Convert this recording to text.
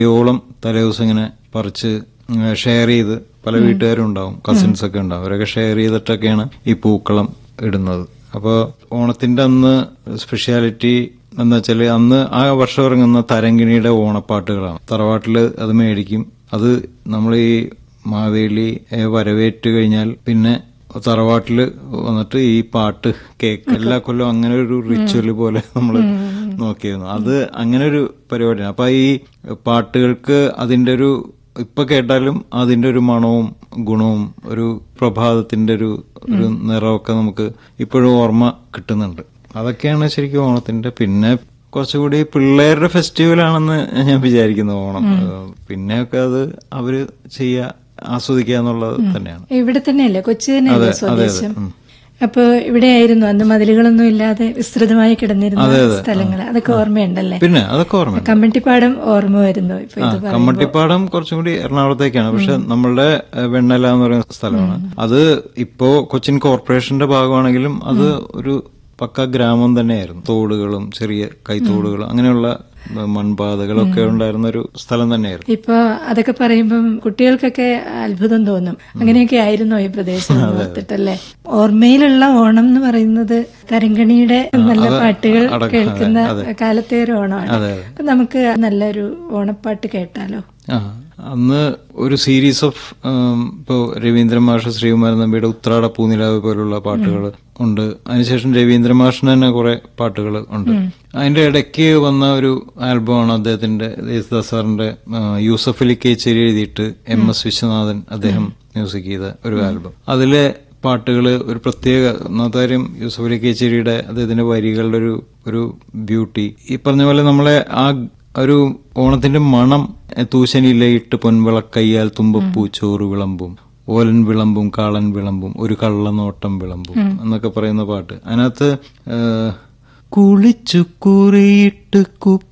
ഓളം തലേദിവസം ഇങ്ങനെ പറിച്ച് ഷെയർ ചെയ്ത് പല വീട്ടുകാരും ഉണ്ടാവും കസിൻസ് ഒക്കെ ഉണ്ടാവും അവരൊക്കെ ഷെയർ ചെയ്തിട്ടൊക്കെയാണ് ഈ പൂക്കളം ഇടുന്നത് അപ്പോൾ ഓണത്തിന്റെ അന്ന് സ്പെഷ്യാലിറ്റി എന്ന് വെച്ചാൽ അന്ന് ആ വർഷം ഇറങ്ങുന്ന തരങ്കിണിയുടെ ഓണപ്പാട്ടുകളാണ് തറവാട്ടില് അത് മേടിക്കും അത് നമ്മൾ ഈ മാവേലി വരവേറ്റ് കഴിഞ്ഞാൽ പിന്നെ തറവാട്ടില് വന്നിട്ട് ഈ പാട്ട് കേക്ക് എല്ലാ കൊല്ലം അങ്ങനെ ഒരു റിച്വൽ പോലെ നമ്മൾ നോക്കിയിരുന്നു അത് അങ്ങനെ ഒരു പരിപാടിയാണ് അപ്പൊ ഈ പാട്ടുകൾക്ക് അതിന്റെ ഒരു ഇപ്പൊ കേട്ടാലും അതിന്റെ ഒരു മണവും ഗുണവും ഒരു പ്രഭാതത്തിന്റെ ഒരു ഒരു നിറമൊക്കെ നമുക്ക് ഇപ്പോഴും ഓർമ്മ കിട്ടുന്നുണ്ട് അതൊക്കെയാണ് ശരിക്കും ഓണത്തിന്റെ പിന്നെ കുറച്ചുകൂടി പിള്ളേരുടെ ഫെസ്റ്റിവൽ ആണെന്ന് ഞാൻ വിചാരിക്കുന്നു ഓണം പിന്നെയൊക്കെ അത് അവര് ചെയ്യുക ആസ്വദിക്കുക എന്നുള്ളത് തന്നെയാണ് ഇവിടെ തന്നെയല്ലേ കൊച്ചി തന്നെയല്ലേ സ്വദേശം അപ്പൊ ഇവിടെയായിരുന്നു അന്ന് മതിലുകളൊന്നും ഇല്ലാതെ വിസ്തൃതമായി കിടന്നിരുന്ന സ്ഥലങ്ങൾ അതൊക്കെ ഓർമ്മയുണ്ടല്ലേ പിന്നെ അതൊക്കെ ഓർമ്മ കമ്മട്ടിപ്പാടം ഓർമ്മ വരുന്നു ഇപ്പൊ ഇത് പറയുമ്പോ. കമ്മട്ടിപ്പാടം കുറച്ചും കൂടി എറണാകുളത്തേക്കാണ് പക്ഷെ നമ്മളുടെ ഏഹ്, വെണ്ണല എന്ന് പറയുന്ന സ്ഥലമാണ് അത് ഇപ്പോ കൊച്ചിൻ കോർപ്പറേഷന്റെ ഭാഗമാണെങ്കിലും അത് ഒരു പക്ക ഗ്രാമം തന്നെയായിരുന്നു തോടുകളും ചെറിയ കൈത്തോടുകളും അങ്ങനെയുള്ള ഏഹ്, മൺപാതകളൊക്കെ ഉണ്ടായിരുന്ന ഒരു സ്ഥലം തന്നെയായിരുന്നു ഇപ്പൊ അതൊക്കെ പറയുമ്പം കുട്ടികൾക്കൊക്കെ അത്ഭുതം തോന്നും അങ്ങനെയൊക്കെ ആയിരുന്നോ ഈ പ്രദേശം എന്ന് ഓർത്തിട്ടല്ലേ ഓർമ്മയിലുള്ള ഓണം എന്ന് പറയുന്നത് തരങ്കണിയുടെ നല്ല പാട്ടുകൾ അടക്കം, കേൾക്കുന്ന അതെ. കാലത്തെ ഒരു ഓണമാണ് അതെ, അപ്പൊ നമുക്ക് നല്ലൊരു ഓണപ്പാട്ട് കേട്ടാലോ ആ അന്ന് ഒരു സീരീസ് ഓഫ് ഇപ്പോ രവീന്ദ്രൻ മാഷ് ശ്രീകുമാരൻ നമ്പിയുടെ ഉത്രാട പൂനിലാവ് പോലുള്ള പാട്ടുകൾ ഉണ്ട് അതിനുശേഷം രവീന്ദ്രൻ മാഷിന് തന്നെ കുറെ പാട്ടുകൾ ഉണ്ട് അതിന്റെ ഇടയ്ക്ക് വന്ന ഒരു ആൽബമാണ് അദ്ദേഹത്തിന്റെ യേശുദാസ് സാറിന്റെ ആ, യൂസഫ് അലി കേച്ചേരി എഴുതിയിട്ട് എം എസ് വിശ്വനാഥൻ അദ്ദേഹം മ്യൂസിക് ചെയ്ത ഒരു ആൽബം അതിലെ പാട്ടുകൾ ഒരു പ്രത്യേക ഒന്നാമത്തെ കാര്യം യൂസഫ് അലി കേച്ചേരിയുടെ അദ്ദേഹത്തിന്റെ വരികളുടെ ഒരു ഒരു ബ്യൂട്ടി ഈ പറഞ്ഞ പോലെ നമ്മളെ ആ ഒരു ഓണത്തിന്റെ മണം എ, തൂശനിലയിട്ട് പൊൻവിളക്കയ്യാൽ തുമ്പപ്പൂ ചോറ് വിളമ്പും ഓലൻ വിളമ്പും കാളൻ വിളമ്പും ഒരു കള്ളനോട്ടം വിളമ്പും എന്നൊക്കെ പറയുന്ന പാട്ട് അതിനകത്ത് ഏ, കുളിച്ചു കുറിയിട്ട് കുപ്പി